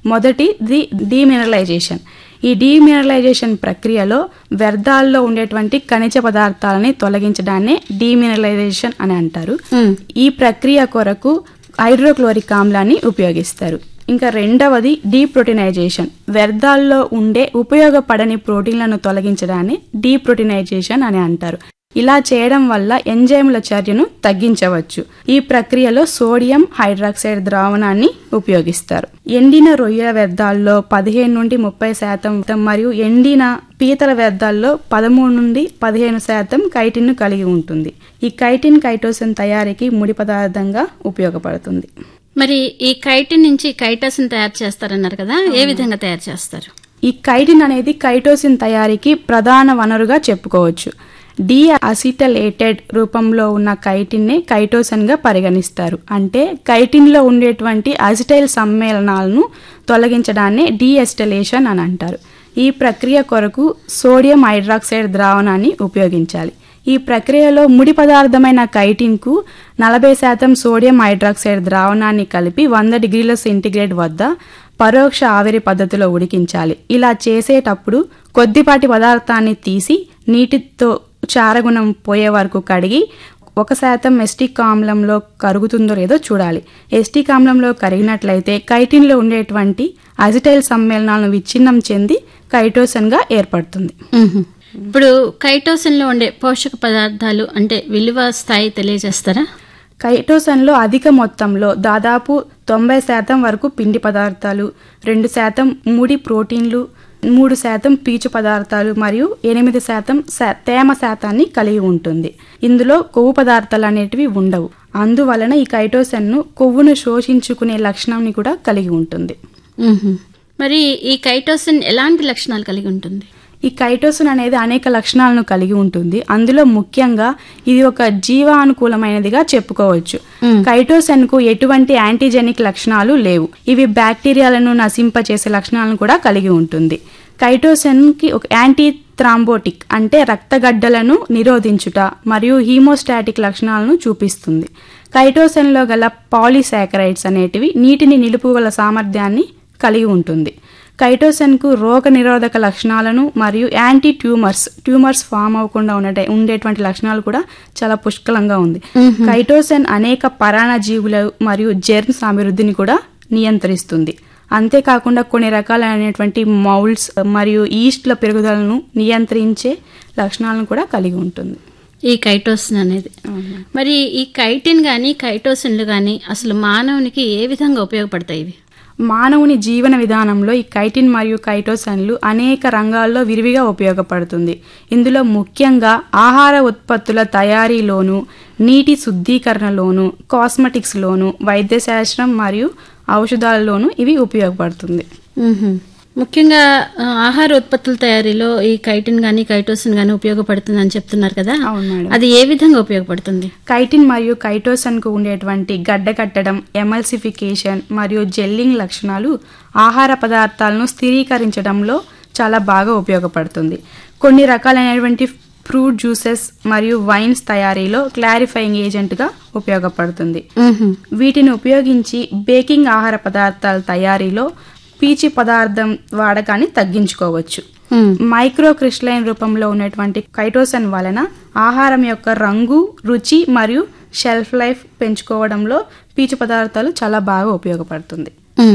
మొదటి the demineralisation ఈ demineralisation ప్రక్రియలో వ్యర్థాల్లో ఉండేటువంటి ఖనిజ పదార్థాలని తొలగించడాన్నే డీమినరలైజేషన్ అని అంటారు ఈ ప్రక్రియ కొరకు హైడ్రోక్లోరిక్ ఆమ్లాన్ని ఉపయోగిస్తారు ఇంకా రెండవది డీప్రోటీనైజేషన్ వ్యర్థాల్లో ఉండే ఉపయోగపడని ప్రోటీన్లను తొలగించడాన్ని డీప్రోటీనైజేషన్ అని అంటారు ఇలా చేయడం వల్ల ఎంజైముల చర్యను తగ్గించవచ్చు ఈ ప్రక్రియలో సోడియం హైడ్రాక్సైడ్ ద్రావణాన్ని ఉపయోగిస్తారు ఎండిన రొయ్యల వ్యర్థాల్లో పదిహేను నుండి ముప్పై శాతం మరియు ఎండిన పీతల వ్యర్థాల్లో పదమూడు నుండి పదిహేను శాతం కైటిన్ను కలిగి ఉంటుంది ఈ కైటిన్ కైటోసిన్ తయారీకి ముడి పదార్థంగా ఉపయోగపడుతుంది మరి ఈ కైటిన్ నుంచి కైటోసిన్ తయారు చేస్తారన్నారు కదా ఏ విధంగా తయారు చేస్తారు ఈ కైటిన్ అనేది కైటోసిన్ తయారీకి ప్రధాన వనరుగా చెప్పుకోవచ్చు డి అసిటలేటెడ్ రూపంలో ఉన్న కైటిన్నే కైటోసన్ గా పరిగణిస్తారు అంటే కైటిన్లో ఉండేటువంటి అసిటైల్ సమ్మేళనాలను తొలగించడాన్నే డీఎస్టలేషన్ అని అంటారు ఈ ప్రక్రియ కొరకు సోడియం హైడ్రాక్సైడ్ ద్రావణాన్ని ఉపయోగించాలి ఈ ప్రక్రియలో ముడి పదార్థమైన కైటిన్కు నలభై శాతం సోడియం హైడ్రాక్సైడ్ ద్రావణాన్ని కలిపి వంద డిగ్రీల సెంటీగ్రేడ్ వద్ద పరోక్ష ఆవిరి పద్ధతిలో ఉడికించాలి ఇలా చేసేటప్పుడు కొద్దిపాటి పదార్థాన్ని తీసి నీటితో చారగుణం పోయే వరకు కడిగి ఒక శాతం ఎస్టిక్ ఆమ్లంలో కరుగుతుందో లేదో చూడాలి ఎస్టిక్ ఆమ్లంలో కరిగినట్లయితే కైటిన్లో ఉండేటువంటి అజిటైల్ సమ్మేళనాలను విచ్ఛిన్నం చెంది కైటోసన్గా ఏర్పడుతుంది ఇప్పుడు కైటోసిన్ లో ఉండే పోషక పదార్థాలు అంటే విలువ స్థాయి తెలియజేస్తారా కైటోసన్లో అధిక మొత్తంలో దాదాపు తొంభై శాతం వరకు పిండి పదార్థాలు రెండు శాతం ముడి ప్రోటీన్లు మూడు శాతం పీచు పదార్థాలు మరియు ఎనిమిది శాతం శా- తేమ శాతాన్ని కలిగి ఉంటుంది ఇందులో కొవ్వు పదార్థాలు అనేటివి ఉండవు అందువలన ఈ కైటోసన్ను కొవ్వును శోషించుకునే లక్షణాన్ని కూడా కలిగి ఉంటుంది మ్మ్హ్మ్. మరి ఈ కైటోసిన్ ఎలాంటి లక్షణాలు కలిగి ఉంటుంది ఈ కైటోసిన్ అనేది అనేక లక్షణాలను కలిగి ఉంటుంది అందులో ముఖ్యంగా ఇది ఒక జీవానుకూలమైనదిగా చెప్పుకోవచ్చు కైటోసన్ కు ఎటువంటి యాంటీజెనిక్ లక్షణాలు లేవు ఇవి బ్యాక్టీరియాలను నశింపచేసే లక్షణాలను కూడా కలిగి ఉంటుంది కైటోసన్ కి ఒక యాంటీ థ్రాంబోటిక్ అంటే రక్తగడ్డలను నిరోధించుట మరియు హీమోస్టాటిక్ లక్షణాలను చూపిస్తుంది కైటోసన్లో గల పాలిసాకరైడ్స్ అనేటివి నీటిని నిలుపుగల సామర్థ్యాన్ని కలిగి ఉంటుంది కైటోసన్కు రోగ నిరోధక లక్షణాలను మరియు యాంటీ ట్యూమర్స్ ట్యూమర్స్ ఫామ్ అవ్వకుండా ఉండే ఉండేటువంటి లక్షణాలు కూడా చాలా పుష్కలంగా ఉంది కైటోసన్ అనేక పరాణజీవులు మరియు జెర్మ్స్ అభివృద్ధిని కూడా నియంత్రిస్తుంది అంతేకాకుండా కొన్ని రకాలైనటువంటి మౌల్డ్స్ మరియు ఈస్ట్ల పెరుగుదలను నియంత్రించే లక్షణాలను కూడా కలిగి ఉంటుంది ఈ కైటోసిన్ అనేది మరి ఈ కైటిన్ గాని కైటోసిన్లు గాని అసలు మానవునికి ఏ విధంగా ఉపయోగపడతాయి ఇవి మానవుని జీవన విధానంలో ఈ కైటిన్ మరియు కైటోసన్లు అనేక రంగాల్లో విరివిగా ఉపయోగపడుతుంది ఇందులో ముఖ్యంగా ఆహార ఉత్పత్తుల తయారీలోను నీటి శుద్ధీకరణలోను కాస్మెటిక్స్లోను వైద్యశాస్త్రం మరియు ఔషధాలలోనూ ఇవి ఉపయోగపడుతుంది మ్మ్హ్మ్. ముఖ్యంగా ఆ, ఆహార ఉత్పత్తుల తయారీలో ఈ కైటిన్ గాని కైటోసిన్ గాని ఉపయోగపడుతుంది అని చెప్తున్నారు కదా అవును మేడం అది ఏ విధంగా ఉపయోగపడుతుంది కైటిన్ మరియు కైటోసన్కు ఉండేటువంటి గడ్డ కట్టడం ఎమల్సిఫికేషన్ మరియు జెల్లింగ్ లక్షణాలు ఆహార పదార్థాలను స్థిరీకరించడంలో చాలా బాగా ఉపయోగపడుతుంది కొన్ని రకాలైనటువంటి ఫ్రూట్ జ్యూసెస్ మరియు వైన్స్ తయారీలో క్లారిఫైయింగ్ ఏజెంట్గా ఉపయోగపడుతుంది వీటిని ఉపయోగించి బేకింగ్ ఆహార పదార్థాల తయారీలో పీచు పదార్థం వాడకాన్ని తగ్గించుకోవచ్చు మైక్రో క్రిస్టలైన్ రూపంలో ఉన్నటువంటి కైటోసన్ వలన ఆహారం యొక్క రంగు రుచి మరియు షెల్ఫ్ లైఫ్ పెంచుకోవడంలో పీచు పదార్థాలు చాలా బాగా ఉపయోగపడుతుంది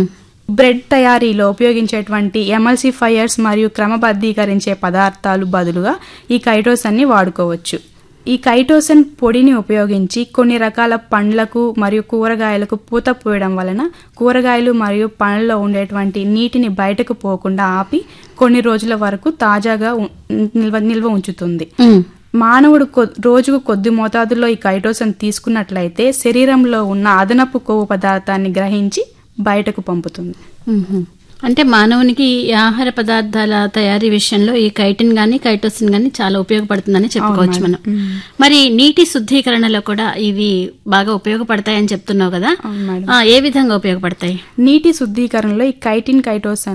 బ్రెడ్ తయారీలో ఉపయోగించేటువంటి ఎమల్సిఫైయర్స్ మరియు క్రమబద్ధీకరించే పదార్థాలు బదులుగా ఈ కైటోసన్ని వాడుకోవచ్చు ఈ కైటోసన్ పొడిని ఉపయోగించి కొన్ని రకాల పండ్లకు మరియు కూరగాయలకు పూత పోయడం వలన కూరగాయలు మరియు పండ్లలో ఉండేటువంటి నీటిని బయటకు పోకుండా ఆపి కొన్ని రోజుల వరకు తాజాగా ఉ- నిల్వ నిల్వ ఉంచుతుంది మానవుడు కొ- రోజుకు కొద్ది మోతాదులో ఈ కైటోసన్ తీసుకున్నట్లయితే శరీరంలో ఉన్న అదనపు కొవ్వు పదార్థాన్ని గ్రహించి బయటకు పంపుతుంది మ్మ్హ్మ్. అంటే మానవునికి ఈ ఆహార పదార్థాల తయారీ విషయంలో ఈ కైటిన్ గాని కైటోసిన్ గాని చాలా ఉపయోగపడుతుందని చెప్పుకోవచ్చు మనం మరి నీటి శుద్ధీకరణలో కూడా ఇవి బాగా ఉపయోగపడతాయని చెప్తున్నావు కదా అవును మేడం ఆ, ఏ విధంగా ఉపయోగపడతాయి నీటి శుద్ధీకరణలో ఈ కైటిన్ కైటోసన్లు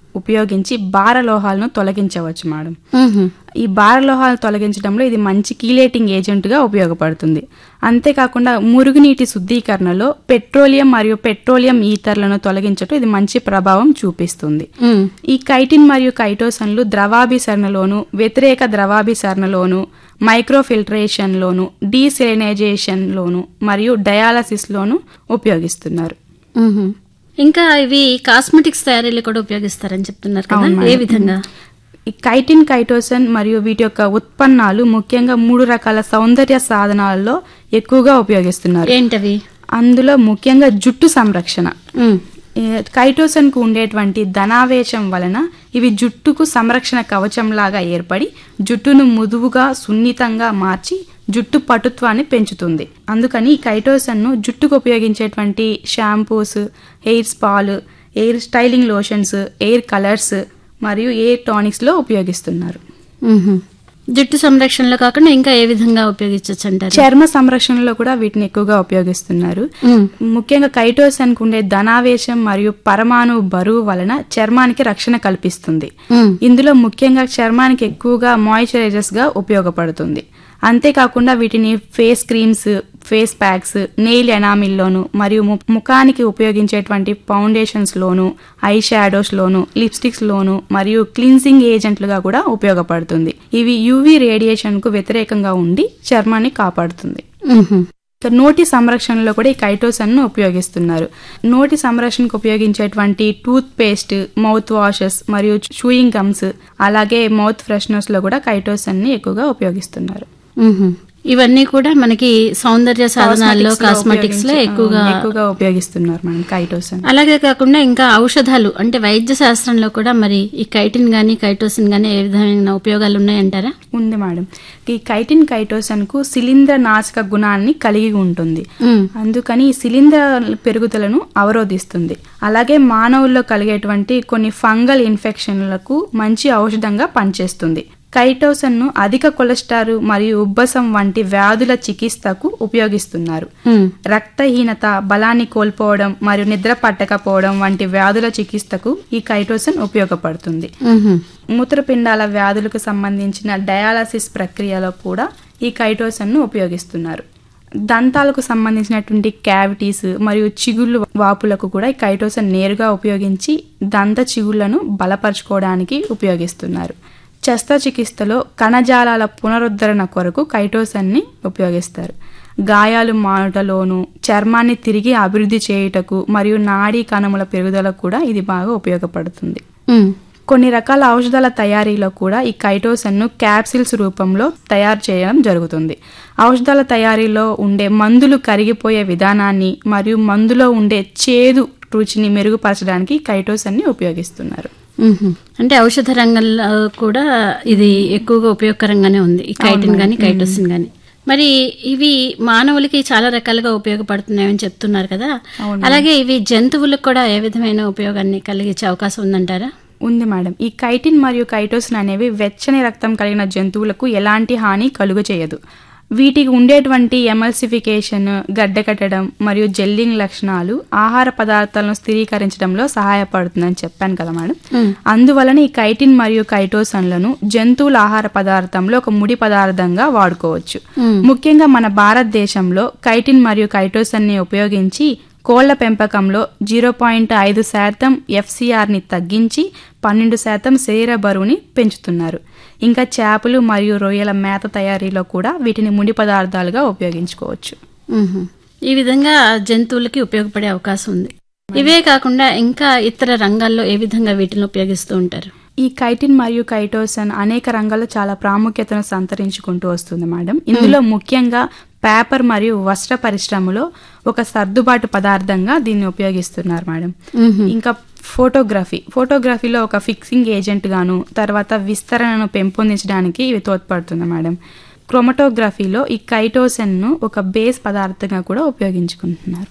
ఉపయోగించి భార లోహాలను తొలగించవచ్చు మేడం మ్మ్హ. ఈ భార లోహాలను తొలగించడంలో ఇది మంచి కీలేటింగ్ ఏజెంట్గా ఉపయోగపడుతుంది అంతేకాకుండా మురుగునీటి శుద్ధీకరణలో పెట్రోలియం మరియు పెట్రోలియం ఈథర్లను తొలగించడం ఇది మంచి ప్రభావం చూపిస్తుంది మ్మ్. ఈ కైటిన్ మరియు కైటోసన్లు ద్రవాభిసరణలోను వ్యతిరేక ద్రవాభిసరణలోను మైక్రోఫిల్ట్రేషన్లోను డీసెలినైజేషన్లోను మరియు డయాలసిస్లోను ఉపయోగిస్తున్నారు మ్మ్హ. ఇంకా ఇవి కాస్మెటిక్స్ తయారీలో కూడా ఉపయోగిస్తారని చెప్తున్నారు కదా అవును ఏ మేడం. విధంగా ఈ కైటిన్ కైటోసన్ మరియు వీటి యొక్క ఉత్పన్నాలు ముఖ్యంగా మూడు రకాల సౌందర్య సాధనాలలో ఎక్కువగా ఉపయోగిస్తున్నారు ఏంటవి అందులో ముఖ్యంగా జుట్టు సంరక్షణ మ్మ్. ఈ కైటోసన్ కు ఉండేటువంటి ధనావేశం వలన ఇవి జుట్టుకు సంరక్షణ కవచంలాగా ఏర్పడి జుట్టును ముదువుగా సున్నితంగా మార్చి జుట్టు పటుత్వాన్ని పెంచుతుంది అందుకని ఈ కైటోసన్ ను జుట్టుకు ఉపయోగించేటువంటి షాంపూస్ హెయిర్ స్పాలు hair styling lotions hair colours మరియు ఎయిర్ టానిక్స్ లో ఉపయోగిస్తున్నారు మ్మ్హ. జుట్టు సంరక్షణలో కాకుండా ఇంకా ఏ విధంగా ఉపయోగించవచ్చు అంటారు చర్మ సంరక్షణలో కూడా వీటిని ఎక్కువగా ఉపయోగిస్తున్నారు మ్మ్. ముఖ్యంగా కైటోసన్ కు ఉండే ధనావేశం మరియు పరమాణు బరువు వలన చర్మానికి రక్షణ కల్పిస్తుంది మ్మ్. ఇందులో ముఖ్యంగా చర్మానికి ఎక్కువగా మాయిశ్చరైజర్స్ గా ఉపయోగపడుతుంది అంతేకాకుండా వీటిని face creams face packs nail ఎనామిల్లోను మరియు ము- ముఖానికి ఉపయోగించేటువంటి ఫౌండేషన్స్ లోను ఐ షాడోస్ లోను లిప్స్టిక్స్ లోను మరియు క్లీన్సింగ్ ఏజెంట్లుగా కూడా ఉపయోగపడుతుంది ఇవి యూవీ రేడియేషన్ కు వ్యతిరేకంగా ఉండి చర్మాన్ని కాపాడుతుంది మ్మ్హ. ఇక నోటి సంరక్షణలో కూడా ఈ కైటోసన్ ను ఉపయోగిస్తున్నారు నోటి సంరక్షణకు ఉపయోగించేటువంటి టూత్ పేస్ట్ మౌత్ వాషెస్ మరియు చూయింగ్ గమ్స్ అలాగే మౌత్ ఫ్రెషనర్స్ లో కూడా కైటోసన్ ని ఎక్కువగా ఉపయోగిస్తున్నారు మ్మ్హ. ఇవన్నీ కూడా మనకి సౌందర్య సాధనాల్లో కాస్మెటిక్స్ లో ఉపయోగించి- ఎక్కువగా ఆ, ఎక్కువగా ఉపయోగిస్తున్నారు మనం కైటోసన్ అలాగే కాకుండా ఇంకా ఔషధాలు అంటే వైద్య శాస్త్రంలో కూడా మరి ఈ కైటిన్ గాని కైటోసిన్ గాని ఏ విధమైన ఉపయోగాలు ఉన్నాయంటారా ఉంది మేడం ఈ కైటిన్ కైటోసన్ కు శిలీంద్ర నాశక గుణాన్ని కలిగి ఉంటుంది మ్మ్. అందుకని ఈ శిలీంధ్ర పెరుగుదలను అవరోధిస్తుంది అలాగే మానవుల్లో కలిగేటువంటి కొన్ని ఫంగల్ ఇన్ఫెక్షన్లకు మంచి ఔషధంగా పనిచేస్తుంది కైటోసన్ ను అధిక కొలెస్ట్రాల్ మరియు ఉబ్బసం వంటి వ్యాధుల చికిత్సకు ఉపయోగిస్తున్నారు మ్మ్. రక్తహీనత బలాన్ని కోల్పోవడం మరియు నిద్ర పట్టకపోవడం వంటి వ్యాధుల చికిత్సకు ఈ కైటోసన్ ఉపయోగపడుతుంది మ్మ్హ. మూత్రపిండాల వ్యాధులకు సంబంధించిన డయాలసిస్ ప్రక్రియలో కూడా ఈ కైటోసన్ ను ఉపయోగిస్తున్నారు దంతాలకు సంబంధించినటువంటి క్యావిటీస్ మరియు చిగుళ్ళు వాపులకు కూడా ఈ కైటోసన్ నేరుగా ఉపయోగించి దంత చిగుళ్లను బలపరచుకోవడానికి ఉపయోగిస్తున్నారు శస్త్రచికిత్సలో కణజాలాల పునరుద్ధరణ కొరకు కైటోసన్ ని ఉపయోగిస్తారు గాయాలు మానుటలోను చర్మాన్ని తిరిగి అభివృద్ధి చేయుటకు మరియు నాడీ కణముల పెరుగుదలకు కూడా ఇది బాగా ఉపయోగపడుతుంది మ్మ్. కొన్ని రకాల ఔషధాల తయారీలో కూడా ఈ కైటోసన్ ను క్యాప్సిల్స్ రూపంలో తయారు చేయడం జరుగుతుంది ఔషధాల తయారీలో ఉండే మందులు కరిగిపోయే విధానాన్ని మరియు మందులో ఉండే చేదు రుచిని మెరుగుపరచడానికి కైటోసన్ ని ఉపయోగిస్తున్నారు మ్మ్హ. అంటే ఔషధ రంగంలో కూడా ఇది ఎక్కువగా ఉపయోగకరంగానే ఉంది ఈ కైటిన్ గాని కైటోసిన్ గాని మరి ఇవి మానవులకి చాలా రకాలుగా ఉపయోగపడుతున్నాయని చెప్తున్నారు కదా అవును. అలాగే ఇవి జంతువులకు కూడా ఏ విధమైన ఉపయోగాన్ని కలిగించే అవకాశం ఉందంటారా ఉంది మేడం ఈ కైటిన్ మరియు కైటోసిన్ అనేవి వెచ్చని రక్తం కలిగిన జంతువులకు ఎలాంటి హాని కలుగు చేయదు వీటికి ఉండేటువంటి ఎమల్సిఫికేషన్ గడ్డకట్టడం మరియు జెల్లింగ్ లక్షణాలు ఆహార పదార్థాలను స్థిరీకరించడంలో సహాయపడుతుందని చెప్పాను కదా మేడం మ్మ్. అందువలన ఈ కైటిన్ మరియు కైటోసన్లను జంతువుల ఆహార పదార్థంలో ఒక ముడి పదార్థంగా వాడుకోవచ్చు మ్మ్. ముఖ్యంగా మన భారతదేశంలో కైటిన్ మరియు కైటోసన్ ని ఉపయోగించి కోళ్ల పెంపకంలో జీరో పాయింట్ ఐదు శాతం ఎఫ్సిఆర్ ని తగ్గించి పన్నెండు శాతం శరీర బరువుని పెంచుతున్నారు ఇంకా చేపలు మరియు రొయ్యల మేత తయారీలో కూడా వీటిని ముడి పదార్థాలుగా ఉపయోగించుకోవచ్చు మ్మ్హ. ఈ విధంగా జంతువులకి ఉపయోగపడే అవకాశం ఉంది ఇవే కాకుండా ఇంకా ఇతర రంగాల్లో ఏ విధంగా వీటిని ఉపయోగిస్తూ ఉంటారు ఈ కైటిన్ మరియు కైటోసన్ అనేక రంగాల్లో చాలా ప్రాముఖ్యతను సంతరించుకుంటూ వస్తుంది మేడం ఇందులో ముఖ్యంగా పేపర్ మరియు వస్త్ర పరిశ్రమలో ఒక సర్దుబాటు పదార్థంగా దీన్ని ఉపయోగిస్తున్నారు మేడం మ్మ్హ. ఇంకా ఫోటోగ్రఫీ ఫోటోగ్రఫీలో ఒక ఫిక్సింగ్ ఏజెంట్ గాను తర్వాత విస్తరణను పెంపొందించడానికి ఇవి తోడ్పడుతుంది మేడం క్రోమటోగ్రఫీలో ఈ కైటోసన్ ను ఒక బేస్ పదార్థంగా కూడా ఉపయోగించుకుంటున్నారు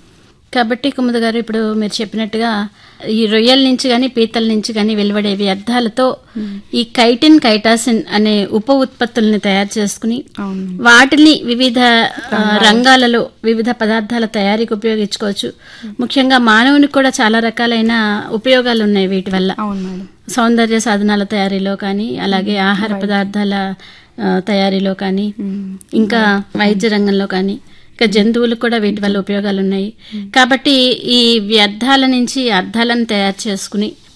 కాబట్టి కుముద గారు ఇప్పుడు మీరు చెప్పినట్టుగా ఈ రొయ్యల నుంచి గాని పీతల నుంచి గాని వెలువడే వ్యర్థాలతో ఈ కైటిన్ కైటాసిన్ అనే ఉప ఉత్పత్తుల్ని తయారు చేసుకుని అవును వాటిని వివిధ ఆ, రంగాలలో వివిధ పదార్థాల తయారీకి ఉపయోగించుకోవచ్చు ముఖ్యంగా మానవునికి కూడా చాలా రకాలైన ఉపయోగాలు ఉన్నాయి వీటి వల్ల అవును మేడం సౌందర్య సాధనాల తయారీలో కానీ అలాగే ఆహార పదార్థాల ఆ, తయారీలో కానీ ఇంకా వైద్య రంగంలో కానీ ఇంకా జంతువులకు కూడా వీటి వల్ల ఉపయోగాలు ఉన్నాయి కాబట్టి ఈ వ్యర్థాల నుంచి అర్థాలను తయారు చేసుకుని